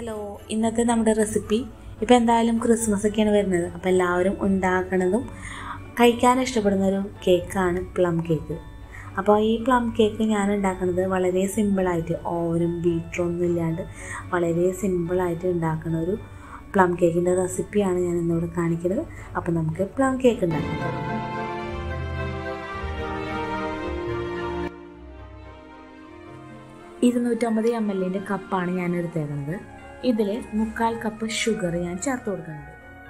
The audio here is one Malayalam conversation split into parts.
ഹലോ ഇന്നത്തെ നമ്മുടെ റെസിപ്പി ഇപ്പം എന്തായാലും ക്രിസ്മസ് ഒക്കെയാണ് വരുന്നത് അപ്പോൾ എല്ലാവരും ഉണ്ടാക്കണതും കഴിക്കാൻ ഇഷ്ടപ്പെടുന്ന ഒരു കേക്കാണ് പ്ലം കേക്ക് അപ്പോൾ ഈ പ്ലം കേക്ക് ഞാൻ ഉണ്ടാക്കുന്നത് വളരെ സിമ്പിളായിട്ട് ഓവനും ബീറ്ററും ഒന്നും ഇല്ലാണ്ട് വളരെ സിമ്പിളായിട്ട് ഉണ്ടാക്കുന്ന ഒരു പ്ലം കേക്കിൻ്റെ റെസിപ്പിയാണ് ഞാൻ ഇന്നിവിടെ കാണിക്കുന്നത് അപ്പോൾ നമുക്ക് പ്ലം കേക്ക് ഉണ്ടാക്കാം ഇരുന്നൂറ്റമ്പത് എം എല്ലിൻ്റെ കപ്പാണ് ഞാൻ എടുത്തേക്കുന്നത് ഇതിൽ മുക്കാൽ കപ്പ് ഷുഗർ ഞാൻ ചേർത്ത് കൊടുക്കുന്നുണ്ട്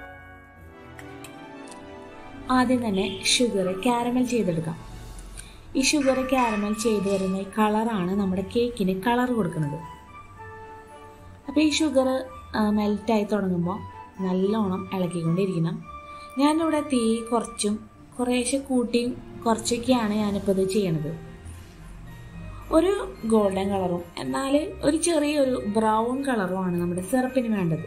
ആദ്യം തന്നെ ഷുഗർ ക്യാരമൽ ചെയ്തെടുക്കാം ഈ ഷുഗർ ക്യാരമൽ ചെയ്ത് വരുന്ന ഈ കളറാണ് നമ്മുടെ കേക്കിന് കളർ കൊടുക്കുന്നത് അപ്പോൾ ഈ ഷുഗർ മെൽറ്റായി തുടങ്ങുമ്പോൾ നല്ലോണം ഇളക്കിക്കൊണ്ടിരിക്കണം ഞാനിവിടെ തീ കുറച്ചും കുറേശ്ശെ കൂട്ടിയും കുറച്ചൊക്കെയാണ് ഞാനിപ്പോൾ ഇത് ചെയ്യണത് ഒരു ഗോൾഡൻ കളറും എന്നാൽ ഒരു ചെറിയൊരു ബ്രൗൺ കളറുമാണ് നമ്മുടെ സിറപ്പിന് വേണ്ടത്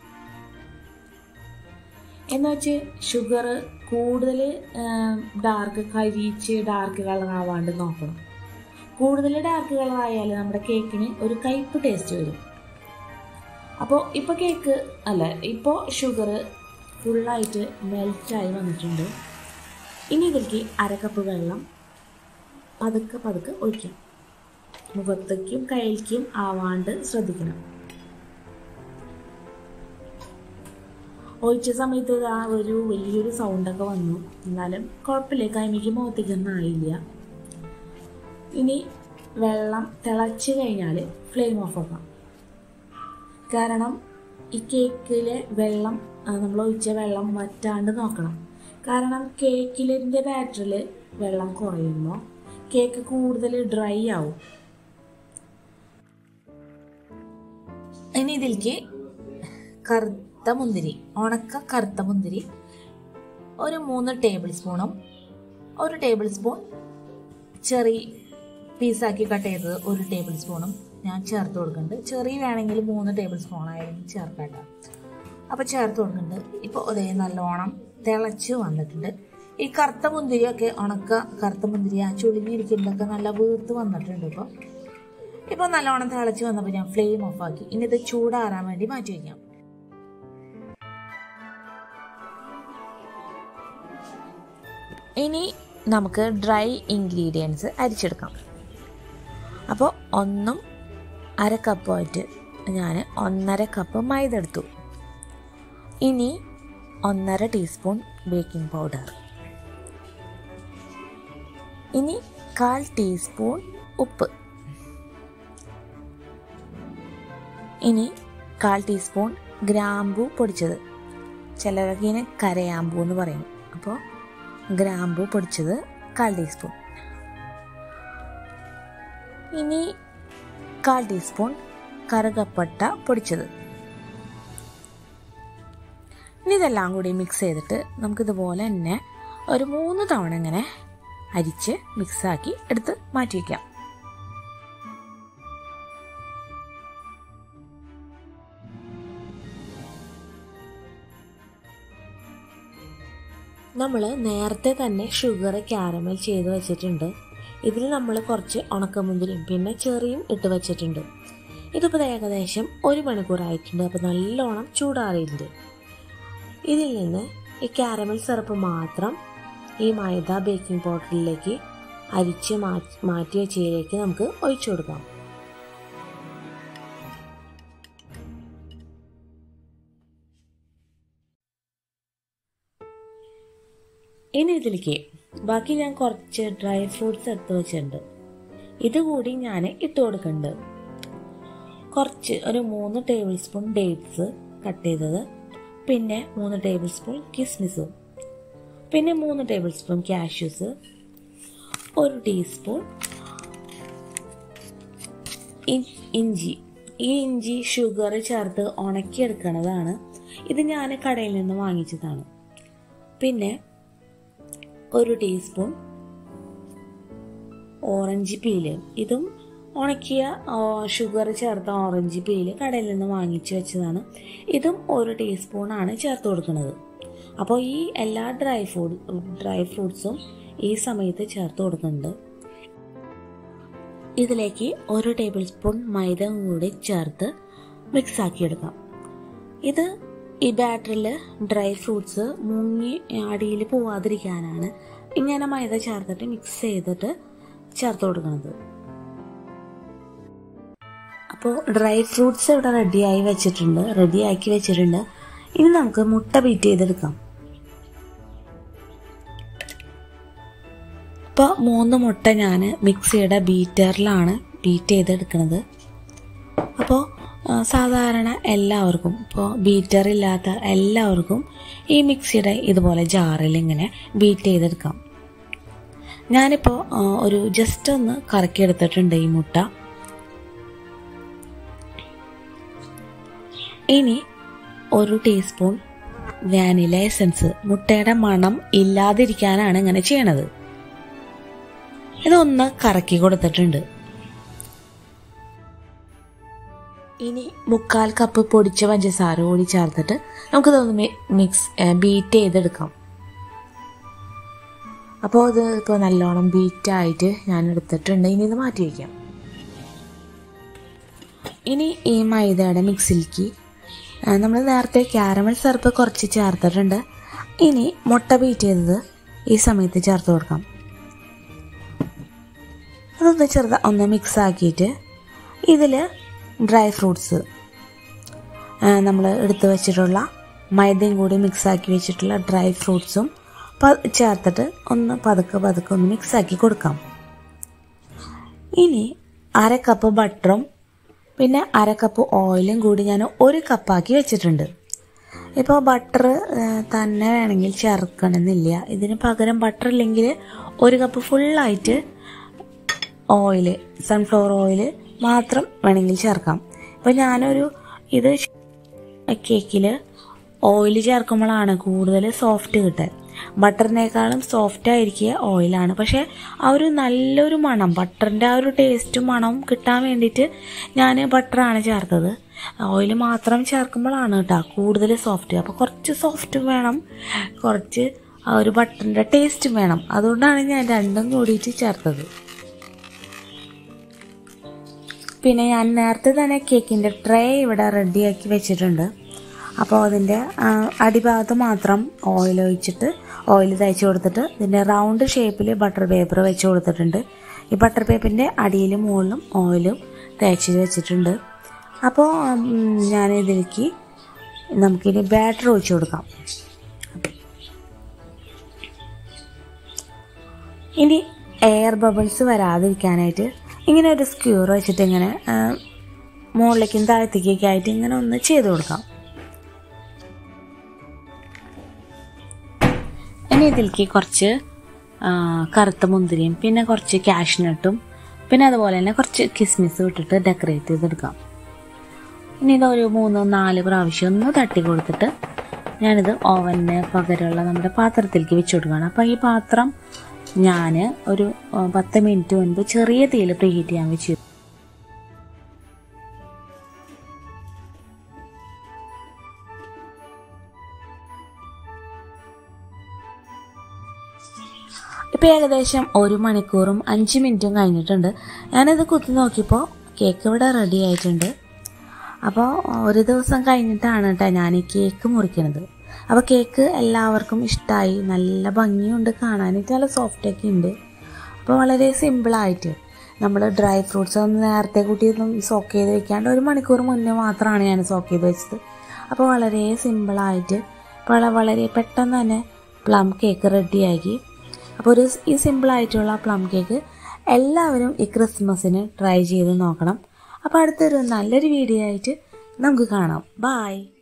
എന്ന് വെച്ച് ഷുഗർ കൂടുതൽ ഡാർക്ക് കരിയിച്ച് ഡാർക്ക് കളർ ആവാണ്ട് നോക്കണം കൂടുതൽ ഡാർക്ക് കളർ ആയാൽ നമ്മുടെ കേക്കിന് ഒരു കയ്പ് ടേസ്റ്റ് വരും അപ്പോൾ ഇപ്പോൾ കേക്ക് അല്ല ഇപ്പോൾ ഷുഗർ ഫുള്ളായിട്ട് മെൽറ്റായി വന്നിട്ടുണ്ട് ഇനി ഇതിലേക്ക് അരക്കപ്പ് വെള്ളം പതുക്കെ പതുക്കെ ഒഴിക്കാം മുഖത്തേക്കും കയ്യിലേക്കും ആവാണ്ട് ശ്രദ്ധിക്കണം ഒഴിച്ച സമയത്ത് ആ ഒരു വലിയൊരു സൗണ്ടൊക്കെ വന്നു എന്നാലും കുഴപ്പമില്ല കൈമിക്ക് മുഖത്തേക്കൊന്നും ആയില്ല ഇനി വെള്ളം തിളച്ച് കഴിഞ്ഞാൽ ഫ്ലെയിം ഓഫ് ആക്കാം കാരണം ഈ കേക്കിലെ വെള്ളം നമ്മൾ ഒഴിച്ച വെള്ളം വറ്റാണ്ട് നോക്കണം കാരണം കേക്കിലിൻ്റെ ബാറ്ററിൽ വെള്ളം കുറയുമ്പോൾ കേക്ക് കൂടുതൽ ഡ്രൈ ആവും ഇനി ഇതിലേക്ക് കറുത്ത മുന്തിരി ഉണക്ക കറുത്ത മുന്തിരി ഒരു മൂന്ന് ടേബിൾ സ്പൂണും ഒരു ടേബിൾ സ്പൂൺ ചെറിയ പീസാക്കി കട്ട് ചെയ്തത് ഒരു ടേബിൾ സ്പൂണും ഞാൻ ചേർത്ത് കൊടുക്കുന്നുണ്ട് ചെറിയ വേണമെങ്കിൽ മൂന്ന് ടേബിൾ സ്പൂൺ ആയാലും ചേർക്കട്ടോ അപ്പോൾ ചേർത്ത് കൊടുക്കുന്നുണ്ട് ഇപ്പോൾ അതേ നല്ലോണം തിളച്ച് വന്നിട്ടുണ്ട് ഈ കറുത്ത മുന്തിരിയൊക്കെ ഉണക്ക കറുത്ത മുന്തിരി ആ ചുളിഞ്ഞിരിക്കുന്നതൊക്കെ നല്ല വീർത്ത് വന്നിട്ടുണ്ട് ഇപ്പോൾ ഇപ്പോൾ നല്ലോണം തിളച്ച് വന്നപ്പോൾ ഞാൻ ഫ്ലെയിം ഓഫ് ആക്കി ഇനി ഇത് ചൂടാറാൻ വേണ്ടി മാറ്റി വയ്ക്കാം ഇനി നമുക്ക് ഡ്രൈ ഇൻഗ്രീഡിയൻസ് അരിച്ചെടുക്കാം അപ്പോൾ ഒന്നും അര കപ്പുമായിട്ട് ഞാൻ ഒന്നര കപ്പ് മൈദ എടുത്തു ഇനി ഒന്നര ടീസ്പൂൺ ബേക്കിംഗ് പൗഡർ ഇനി കാൽ ടീസ്പൂൺ ഉപ്പ് ഇനി കാൽ ടീസ്പൂൺ ഗ്രാമ്പു പൊടിച്ചത് ചിലരൊക്കെ ഇങ്ങനെ കരയാമ്പൂ എന്ന് പറയും അപ്പോൾ ഗ്രാമ്പു പൊടിച്ചത് കാൽ ടീസ്പൂൺ ഇനി കാൽ ടീസ്പൂൺ കറുകപ്പട്ട പൊടിച്ചത് ഇനി ഇതെല്ലാം കൂടി മിക്സ് ചെയ്തിട്ട് നമുക്കിതുപോലെ തന്നെ ഒരു മൂന്ന് തവണ ഇങ്ങനെ അരിച്ച് മിക്സാക്കി എടുത്ത് മാറ്റി വയ്ക്കാം നമ്മൾ നേരത്തെ തന്നെ ഷുഗർ ക്യാരമൽ ചെയ്ത് വെച്ചിട്ടുണ്ട് ഇതിൽ നമ്മൾ കുറച്ച് ഉണക്കമുന്തിരിയും പിന്നെ ചെറിയും ഇട്ട് വെച്ചിട്ടുണ്ട് ഇതിപ്പോൾ ഏകദേശം ഒരു മണിക്കൂറായിട്ടുണ്ട് അപ്പോൾ നല്ലോണം ചൂടാറിയിട്ടുണ്ട് ഇതിൽ നിന്ന് ഈ ക്യാരമൽ സിറപ്പ് മാത്രം ഈ മൈദ ബേക്കിംഗ് പൗഡറിലേക്ക് അരിച്ച് മാറ്റി വെച്ചതിലേക്ക് നമുക്ക് ഒഴിച്ചു കൊടുക്കാം ഇനി ഇതിലേക്ക് ബാക്കി ഞാൻ കുറച്ച് ഡ്രൈ ഫ്രൂട്ട്സ് എടുത്ത് വെച്ചിട്ടുണ്ട് ഇതുകൂടി ഞാൻ ഇട്ട് കൊടുക്കുന്നുണ്ട് കുറച്ച് ഒരു മൂന്ന് ടേബിൾ സ്പൂൺ ഡേറ്റ്സ് കട്ട് ചെയ്തത് പിന്നെ മൂന്ന് ടേബിൾ സ്പൂൺ കിസ്മിസ് പിന്നെ മൂന്ന് ടേബിൾ സ്പൂൺ കാഷ്യൂസ് ഒരു ടീസ്പൂൺ ഇഞ്ചി ഈ ഇഞ്ചി ഷുഗർ ചേർത്ത് ഉണക്കിയെടുക്കണതാണ് ഇത് ഞാൻ കടയിൽ നിന്ന് വാങ്ങിച്ചതാണ് പിന്നെ ഒരു ടീസ്പൂൺ ഓറഞ്ച് പീല് ഇതും ഉണക്കിയ ഷുഗർ ചേർത്ത ഓറഞ്ച് പീല് കടയിൽ നിന്ന് വാങ്ങിച്ചു വെച്ചതാണ് ഇതും ഒരു ടീസ്പൂണാണ് ചേർത്ത് കൊടുക്കുന്നത് അപ്പോൾ ഈ എല്ലാ ഡ്രൈ ഫ്രൂട്ട് ഡ്രൈ ഫ്രൂട്ട്സും ഈ സമയത്ത് ചേർത്ത് കൊടുക്കുന്നുണ്ട് ഇതിലേക്ക് ഒരു ടേബിൾ സ്പൂൺ മൈദ കൂടി ചേർത്ത് മിക്സ് ആക്കിയെടുക്കാം ഇത് ഈ ബാറ്ററിൽ ഡ്രൈ ഫ്രൂട്ട്സ് മുങ്ങി അടിയിൽ പോവാതിരിക്കാനാണ് ഇങ്ങനെ മൈദ ചേർത്തിട്ട് മിക്സ് ചെയ്തിട്ട് ചേർത്ത് കൊടുക്കുന്നത് അപ്പോൾ ഡ്രൈ ഫ്രൂട്ട്സ് ഇവിടെ റെഡിയായി വെച്ചിട്ടുണ്ട് റെഡിയാക്കി വെച്ചിട്ടുണ്ട് ഇനി നമുക്ക് മുട്ട ബീറ്റ് ചെയ്തെടുക്കാം ഇപ്പോൾ മൂന്ന് മുട്ട ഞാൻ മിക്സിയുടെ ബീറ്ററിലാണ് ബീറ്റ് ചെയ്തെടുക്കുന്നത് അപ്പോൾ സാധാരണ എല്ലാവർക്കും ഇപ്പോൾ ബീറ്റർ ഇല്ലാത്ത എല്ലാവർക്കും ഈ മിക്സിയുടെ ഇതുപോലെ ജാറിൽ ഇങ്ങനെ ബീറ്റ് ചെയ്തെടുക്കാം ഞാനിപ്പോൾ ഒരു ജസ്റ്റ് ഒന്ന് കറക്കി എടുത്തിട്ടുണ്ട് ഈ മുട്ട ഇനി ഒരു ടീസ്പൂൺ വാനില എസൻസ് മുട്ടയുടെ മണം ഇല്ലാതിരിക്കാനാണ് ഇങ്ങനെ ചെയ്യണത് ഇതൊന്ന് കറക്കി കൊടുത്തിട്ടുണ്ട് ഇനി മുക്കാൽ കപ്പ് പൊടിച്ച പഞ്ചസാര കൂടി ചേർത്തിട്ട് നമുക്കിതൊന്ന് മിക്സ് ബീറ്റ് ചെയ്തെടുക്കാം അപ്പോൾ ഇത് ഇപ്പോൾ നല്ലോണം ബീറ്റായിട്ട് ഞാൻ എടുത്തിട്ടുണ്ട് ഇനി ഇത് മാറ്റി വയ്ക്കാം ഇനി ഈ മൈദയുടെ മിക്സിലേക്ക് നമ്മൾ നേരത്തെ ക്യാരമൽ സിറപ്പ് കുറച്ച് ചേർത്തിട്ടുണ്ട് ഇനി മുട്ട ബീറ്റ് ചെയ്തത് ഈ സമയത്ത് ചേർത്ത് കൊടുക്കാം അതൊന്ന് ചെറുത ഒന്ന് മിക്സ് ആക്കിയിട്ട് ഇതിൽ ഡ്രൈ ഫ്രൂട്ട്സ് നമ്മൾ എടുത്ത് വെച്ചിട്ടുള്ള മൈദയും കൂടി മിക്സ് ആക്കി വെച്ചിട്ടുള്ള ഡ്രൈ ഫ്രൂട്ട്സും ചേർത്തിട്ട് ഒന്ന് പതുക്കെ പതുക്കെ ഒന്ന് മിക്സ് ആക്കി കൊടുക്കാം ഇനി അര കപ്പ് ബട്ടറും പിന്നെ അര കപ്പ് ഓയിലും കൂടി ഞാൻ ഒരു കപ്പാക്കി വെച്ചിട്ടുണ്ട് ഇപ്പോൾ ബട്ടർ തന്നെ വേണമെങ്കിൽ ചേർക്കണമെന്നില്ല ഇതിന് പകരം ബട്ടർ ഇല്ലെങ്കിൽ ഒരു കപ്പ് ഫുള്ളായിട്ട് ഓയിൽ സൺഫ്ലവർ ഓയിൽ മാത്രം വേണമെങ്കിൽ ചേർക്കാം ഇപ്പോൾ ഞാനൊരു ഇത് കേക്കിൽ ഓയിൽ ചേർക്കുമ്പോഴാണ് കൂടുതൽ സോഫ്റ്റ് കിട്ടുക ബട്ടറിനേക്കാളും സോഫ്റ്റ് ആയിരിക്കുക ഓയിലാണ് പക്ഷേ ആ ഒരു നല്ലൊരു മണം ബട്ടറിൻ്റെ ആ ഒരു ടേസ്റ്റും മണവും കിട്ടാൻ വേണ്ടിയിട്ട് ഞാൻ ബട്ടറാണ് ചേർത്തത് ഓയിൽ മാത്രം ചേർക്കുമ്പോഴാണ് കേട്ടോ കൂടുതൽ സോഫ്റ്റ് അപ്പോൾ കുറച്ച് സോഫ്റ്റും വേണം കുറച്ച് ആ ഒരു ബട്ടറിൻ്റെ ടേസ്റ്റും വേണം അതുകൊണ്ടാണ് ഞാൻ രണ്ടും കൂടിയിട്ട് ചേർത്തത് പിന്നെ ഞാൻ നേരത്തെ തന്നെ കേക്കിൻ്റെ ട്രേ ഇവിടെ റെഡിയാക്കി വെച്ചിട്ടുണ്ട് അപ്പോൾ അതിൻ്റെ അടിഭാഗത്ത് മാത്രം ഓയിൽ ഒഴിച്ചിട്ട് ഓയിൽ തയ്ച്ച് കൊടുത്തിട്ട് ഇതിൻ്റെ റൗണ്ട് ഷേപ്പിൽ ബട്ടർ പേപ്പർ വെച്ച് കൊടുത്തിട്ടുണ്ട് ഈ ബട്ടർ പേപ്പറിൻ്റെ അടിയിലും മുകളിലും ഓയിലും തയ്ച്ച് വെച്ചിട്ടുണ്ട് അപ്പോൾ ഞാൻ ഇതിലേക്ക് നമുക്കിനി ബാറ്റർ ഒഴിച്ചു കൊടുക്കാം ഇനി എയർ ബബിൾസ് വരാതിരിക്കാനായിട്ട് ഇങ്ങനെ ഒരു സ്ക്യൂർ വെച്ചിട്ട് ഇങ്ങനെ മുകളിലേക്കും താഴത്തേക്കൊക്കെ ആയിട്ട് ഇങ്ങനെ ഒന്ന് ചെയ്ത് കൊടുക്കാം ഇനി ഇതിലേക്ക് കുറച്ച് കറുത്ത മുന്തിരിയും പിന്നെ കുറച്ച് കാഷ്നട്ടും പിന്നെ അതുപോലെ തന്നെ കുറച്ച് കിസ്മിസ് ഇട്ടിട്ട് ഡെക്കറേറ്റ് ചെയ്തെടുക്കാം ഇനി ഇതൊരു മൂന്നോ നാല് പ്രാവശ്യം ഒന്ന് തട്ടി കൊടുത്തിട്ട് ഞാനിത് ഓവന് പകരമുള്ള നമ്മുടെ പാത്രത്തിലേക്ക് വെച്ച് കൊടുക്കുകയാണ് അപ്പോൾ ഈ പാത്രം ഞാൻ ഒരു പത്ത് മിനിറ്റ് മുൻപ് ചെറിയ തീയിൽ പ്രീ ഹീറ്റ് ചെയ്യാൻ വെച്ചു ഇപ്പോൾ ഏകദേശം ഒരു മണിക്കൂറും അഞ്ച് മിനിറ്റും കഴിഞ്ഞിട്ടുണ്ട് ഞാനിത് കുത്തി നോക്കിയപ്പോൾ കേക്ക് ഇവിടെ റെഡി ആയിട്ടുണ്ട് അപ്പോൾ ഒരു ദിവസം കഴിഞ്ഞിട്ടാണ് കേട്ടോ ഞാൻ ഈ കേക്ക് മുറിക്കുന്നത് അപ്പോൾ കേക്ക് എല്ലാവർക്കും ഇഷ്ടമായി നല്ല ഭംഗിയുണ്ട് കാണാനായിട്ട് നല്ല സോഫ്റ്റൊക്കെ ഉണ്ട് അപ്പോൾ വളരെ സിമ്പിളായിട്ട് നമ്മൾ ഡ്രൈ ഫ്രൂട്ട്സ് ഒന്ന് നേരത്തെ കൂട്ടി സോക്ക് ചെയ്ത് വെക്കാണ്ട് ഒരു മണിക്കൂർ മുന്നേ മാത്രമാണ് ഞാൻ സോക്ക് ചെയ്ത് വെച്ചത് അപ്പോൾ വളരെ സിമ്പിളായിട്ട് വളരെ വളരെ പെട്ടെന്ന് തന്നെ പ്ലം കേക്ക് റെഡിയാക്കി അപ്പോൾ ഒരു ഈ സിമ്പിളായിട്ടുള്ള പ്ലം കേക്ക് എല്ലാവരും ഈ ക്രിസ്മസിന് ട്രൈ ചെയ്ത് നോക്കണം അപ്പോൾ അടുത്തൊരു നല്ലൊരു വീഡിയോ ആയിട്ട് നമുക്ക് കാണാം ബായ്